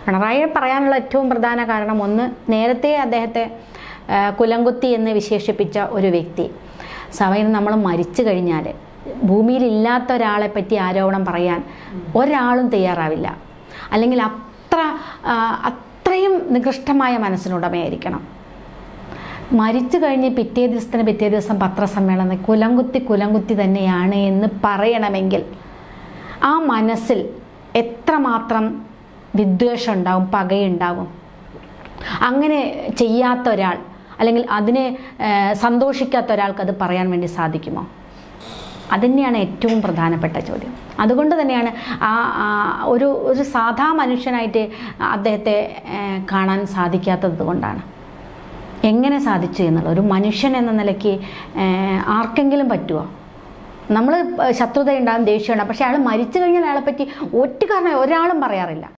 പിണറായി പറയാനുള്ള ഏറ്റവും പ്രധാന കാരണം ഒന്ന് നേരത്തെ അദ്ദേഹത്തെ ആ, കുലംകുത്തി എന്ന് വിശേഷിപ്പിച്ച ഒരു വ്യക്തി സഭയിൽ നമ്മൾ മരിച്ചു കഴിഞ്ഞാൽ ഭൂമിയിൽ ഇല്ലാത്ത ഒരാളെ പറ്റി ആരോപണം പറയാൻ ഒരാളും തയ്യാറാവില്ല അല്ലെങ്കിൽ അത്ര ആ, അത്രയും നികൃഷ്ടമായ മനസ്സിനുടമയായിരിക്കണം മരിച്ചു കഴിഞ്ഞ് പിറ്റേ ദിവസത്തിന് പിറ്റേ ദിവസം പത്രസമ്മേളനം കുലംകുത്തി കുലംകുത്തി തന്നെയാണ് എന്ന് പറയണമെങ്കിൽ ആ മനസ്സിൽ എത്രമാത്രം വിദ്വേഷം ഉണ്ടാവും പകയുണ്ടാവും അങ്ങനെ ചെയ്യാത്ത ഒരാൾ അല്ലെങ്കിൽ അതിനെ ഏഹ്, സന്തോഷിക്കാത്ത ഒരാൾക്ക് അത് പറയാൻ വേണ്ടി സാധിക്കുമോ അതുതന്നെയാണ് ഏറ്റവും പ്രധാനപ്പെട്ട ചോദ്യം അതുകൊണ്ട് തന്നെയാണ് ആ ആ ഒരു ഒരു സാധാ മനുഷ്യനായിട്ട് അദ്ദേഹത്തെ ഏഹ്, കാണാൻ സാധിക്കാത്തത് കൊണ്ടാണ് എങ്ങനെ സാധിച്ചു എന്നുള്ള ഒരു മനുഷ്യൻ എന്ന നിലയ്ക്ക് ഏഹ്, ആർക്കെങ്കിലും പറ്റുമോ നമ്മൾ ശത്രുതയുണ്ടാകും ദേഷ്യമുണ്ടാകും പക്ഷെ അയാൾ മരിച്ചു കഴിഞ്ഞാൽ അയാളെ പറ്റി ഒറ്റ കാരണം ഒരാളും പറയാറില്ല